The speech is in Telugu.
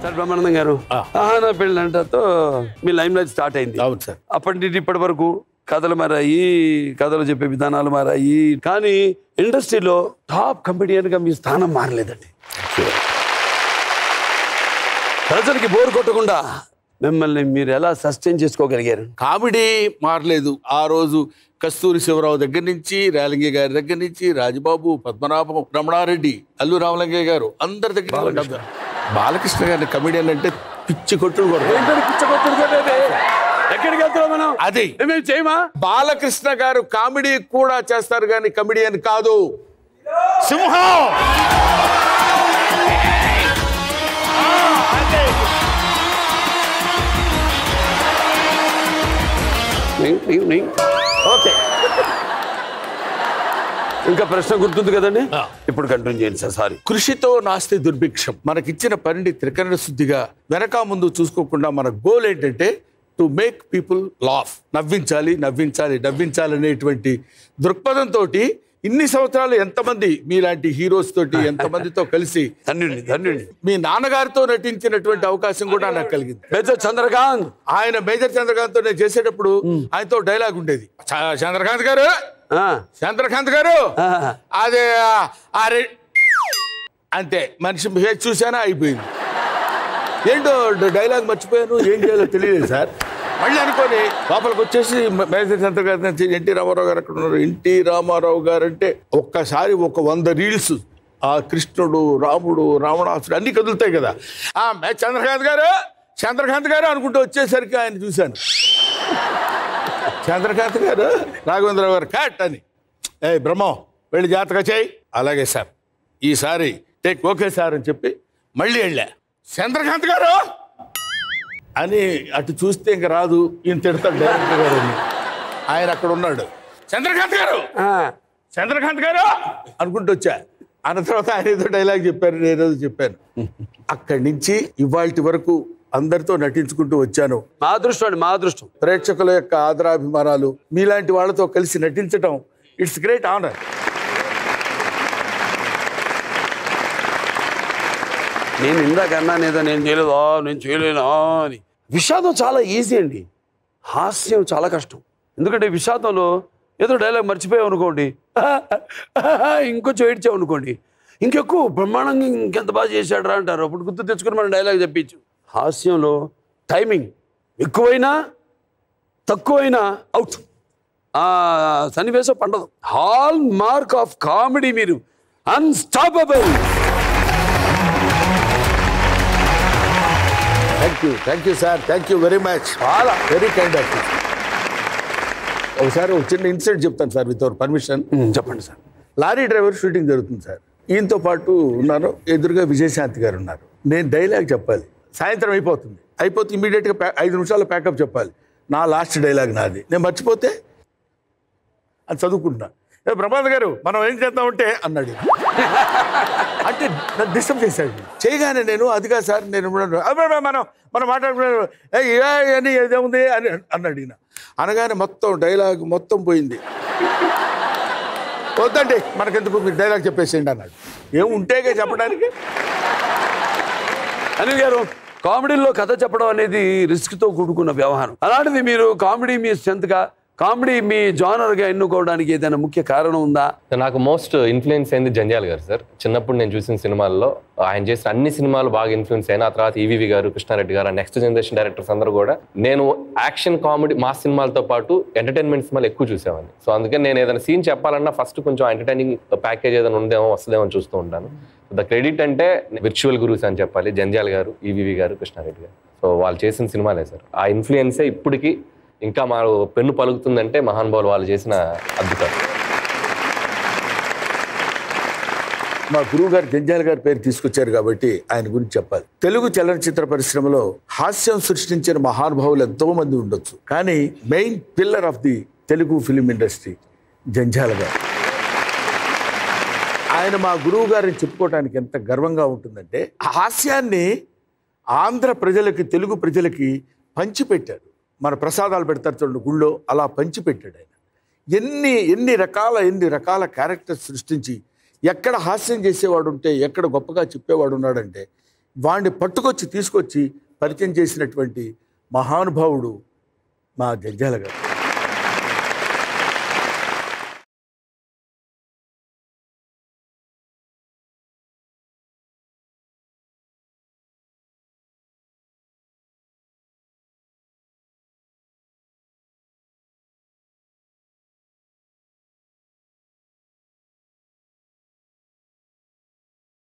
సార్ బ్రహ్మానందం గారు ఆహా నా పెళ్ళి అంటతో మీ లైమ్ లైట్ స్టార్ట్ అయింది అవును సార్ అప్పటి నుండి ఇప్పటి వరకు కథలు మారాయి కథలు చెప్పే విధానాలు మారాయి కానీ ఇండస్ట్రీలో టాప్ కమెడియన్ గా మీ స్థానం మారలేదండి ప్రజలకి బోర్ కొట్టకుండా మిమ్మల్ని మీరు ఎలా సస్టైన్ చేసుకోగలిగారు కామెడీ మారలేదు ఆ రోజు కస్తూరి శివరావు దగ్గర నుంచి రేలంగి గారి దగ్గర నుంచి రాజబాబు పద్మనాభం రమణారెడ్డి అల్లు రామలింగయ్య గారు అందరి దగ్గర బాలకృష్ణ. బాలకృష్ణ గారిని కమెడియన్ అంటే పిచ్చి కొట్టుడు కొడతారు ఏంటని పిచ్చగొట్టుడుకోలేదే? ఎక్కడికి వెళ్తున్నాం మనం అది మేము చేయమా బాలకృష్ణ గారు కామెడీ కూడా చేస్తారు కానీ కమెడియన్ కాదు సింహం ఓకే ఇంకా ప్రశ్న గుర్తుంది కదండి ఇప్పుడు కంటిన్యూ చేయండి సార్ సారీ కృషితో నాస్తి దుర్భిక్షం మనకిచ్చిన పనిని త్రికరణ శుద్ధిగా వెనక ముందు చూసుకోకుండా మన గోల్ ఏంటంటే టు మేక్ పీపుల్ లాఫ్ నవ్వించాలి నవ్వించాలి నవ్వించాలి అనేటువంటి దృక్పథంతో ఇన్ని సంవత్సరాలు ఎంతమంది మీలాంటి హీరోస్ తోటి ఎంతమందితో కలిసి ధన్యుడి ధన్యుడి మీ నాన్నగారితో నటించినటువంటి అవకాశం కూడా నాకు కలిగింది మేజర్ చంద్రకాంత్ ఆయన మేజర్ చంద్రకాంత్ తో నేను చేసేటప్పుడు ఆయనతో డైలాగ్ ఉండేది "చ- చంద్రకాంత్ గారు ఆ, చంద్రకాంత్ గారు ఆ, అదే ఆ- ఆ రె- అంతే మనిషి ఫేస్ చూసానా అయిపోయింది ఏంటో డ- డైలాగ్ మర్చిపోయాను ఏం చేయాలో తెలియలేదు సార్ మళ్ళీ అనుకొని లోపలికి వచ్చేసి మ- మేనేజర్ సెంటర్ గారి నుంచి ఎన్టీ రామారావు గారు అక్కడ ఉన్నారు ఎన్టీ రామారావు గారు అంటే ఒక్కసారి ఒక వంద రీల్స్ ఆ కృష్ణుడు రాముడు రావణాసుడు అన్ని కదులుతాయి కదా ఆ మే- చంద్రకాంత్ గారు చంద్రకాంత్ గారు అనుకుంటూ వచ్చేసరికి ఆయన చూశాను చంద్రకాంత్ గారు రాఘవేంద్రరావు గారు కట్ అని ఏ బ్రహ్మం వెళ్ళి జాతక చేయి అలాగే సార్ ఈసారి టేక్ ఓకే సార్ అని చెప్పి మళ్ళీ వెళ్ళా చంద్రకాంత్ గారు అని అటు చూస్తే ఇంక రాదు ఈయన తిడతాడు డైరెక్టర్ గారు అని ఆయన అక్కడ ఉన్నాడు చంద్రకాంత్ గారు ఆ. చంద్రకాంత్ గారు అనుకుంటూ వచ్చా అన్న తర్వాత ఆయన ఏదో డైలాగ్ చెప్పారు నేను ఏదో చెప్పాను అక్కడి నుంచి ఇవాళ వరకు అందరితో నటించుకుంటూ వచ్చాను మా అదృష్టం అండి మా అదృష్టం ప్రేక్షకుల యొక్క ఆదరాభిమానాలు మీలాంటి వాళ్ళతో కలిసి నటించడం ఇట్స్ గ్రేట్ ఆనర్ నేను ఇందాక అన్నాను ఏదో నేను చేయలేదా నేను చేయలేనా అని విషాదం చాలా ఈజీ అండి హాస్యం చాలా కష్టం ఎందుకంటే విషాదంలో ఏదో డైలాగ్ మర్చిపోయావు అనుకోండి ఇంకొంచెం ఏడ్చావు అనుకోండి ఇంకెక్కువ బ్రహ్మాండంగా ఇంకెంత బాగా చేశాడు రా అంటారు అప్పుడు గుర్తు తెచ్చుకుని మనం డైలాగ్ చెప్పించు హాస్యంలో టైమింగ్ ఎక్కువైనా తక్కువైనా అవుట్ ఆ సన్నివేశం పండదు హాల్ మార్క్ ఆఫ్ కామెడీ మీరు unstoppable thank you thank you sir thank you very much చాలా వెరీ కైండ్ ఆఫ్ యూ ఒకసారి ఒక చిన్న ఇన్సిడెంట్ చెప్తాను సార్ విత్ అవర్ పర్మిషన్ చెప్పండి సార్ లారీ డ్రైవర్ షూటింగ్ జరుగుతుంది సార్ ఈయనతో పాటు ఉన్నారు ఎదురుగా విజయశాంతి గారు ఉన్నారు నేను డైలాగ్ చెప్పాలి సాయంత్రం అయిపోతుంది అయిపోతే ఇమీడియట్గా ప్యా ఐదు నిమిషాలు ప్యాకప్ చెప్పాలి నా లాస్ట్ డైలాగ్ నాది నేను మర్చిపోతే అది చదువుకుంటున్నా ఏ ప్రమాద్ గారు మనం ఏం చేద్దామంటే అన్నాడు ఈయన. అంటే నన్ను డిస్టర్బ్ చేశాడు చేయగానే నేను అదిగా సార్ నేను ఉన్నాను. అబ్బే, అబ్బే, మనం మనం మాట్లాడుకున్నాను అని ఏదేముంది అని అన్నాడు ఈయన అనగానే మొత్తం డైలాగ్ మొత్తం పోయింది వద్దండి మనకెందుకు మీరు డైలాగ్ చెప్పేసేయండి అన్నాడు ఏం ఉంటేగా చెప్పడానికి అనిల్ గారు కామెడీలో కథ చెప్పడం అనేది రిస్క్ తో కూడుకున్న వ్యవహారం అలాంటిది మీరు కామెడీ మీ స్ట్రెంత్ గా కామెడీ మీ జానర్ గా ఎన్నుకోవడానికి ఏదైనా ముఖ్య కారణం ఉందా నాకు మోస్ట్ ఇన్ఫ్లుయెన్స్ అయింది జంజాల్ గారు సార్ చిన్నప్పుడు నేను చూసిన సినిమాల్లో ఆయన చేసిన అన్ని సినిమాలు బాగా ఇన్ఫ్లుయెన్స్ అయినా ఆ తర్వాత ఈవీవి గారు కృష్ణారెడ్డి గారు నెక్స్ట్ జనరేషన్ డైరెక్టర్స్ అందరూ కూడా నేను యాక్షన్ కామెడీ మా సినిమాలతో పాటు ఎంటర్టైన్మెంట్ సినిమాలు ఎక్కువ చూసేవాడిని సో అందుకని నేను ఏదైనా సీన్ చెప్పాలన్నా ఫస్ట్ కొంచెం ఎంటర్టైనింగ్ ప్యాకేజ్ ఏదైనా ఉందేమో వస్తుందేమో అని చూస్తూ ఉంటాను ద క్రెడిట్ అంటే విర్చువల్ గురూస్ అని చెప్పాలి జంజాల్ గారు ఈవీవి గారు కృష్ణారెడ్డి గారు సో వాళ్ళు చేసిన సినిమాలే సార్ ఆ ఇన్ఫ్లుయెన్సే ఇప్పటికీ ఇంకా మా పెన్ను పలుకుతుందంటే మహానుభావులు వాళ్ళు చేసిన అద్భుతాలు మా గురువు గారు జంజాల గారి పేరు తీసుకొచ్చారు కాబట్టి ఆయన గురించి చెప్పాలి తెలుగు చలనచిత్ర పరిశ్రమలో హాస్యం సృష్టించిన మహానుభావులు ఎంతో మంది ఉండొచ్చు కానీ main pillar of the Telugu film industry Janjala గారు ఆయన మా గురువు గారిని చెప్పుకోవడానికి ఎంత గర్వంగా ఉంటుందంటే ఆ హాస్యాన్ని ఆంధ్ర ప్రజలకి తెలుగు ప్రజలకి పంచిపెట్టారు మన ప్రసాదాలు పెడతారు చూడండి గుళ్ళో అలా పంచిపెట్టాడు ఆయన ఎన్ని ఎన్ని రకాల ఎన్ని రకాల క్యారెక్టర్స్ సృష్టించి ఎక్కడ హాస్యం చేసేవాడు ఉంటే ఎక్కడ గొప్పగా చెప్పేవాడు ఉన్నాడంటే వాడిని పట్టుకొచ్చి తీసుకొచ్చి పరిచయం చేసినటువంటి మహానుభావుడు మా జంజాల గారు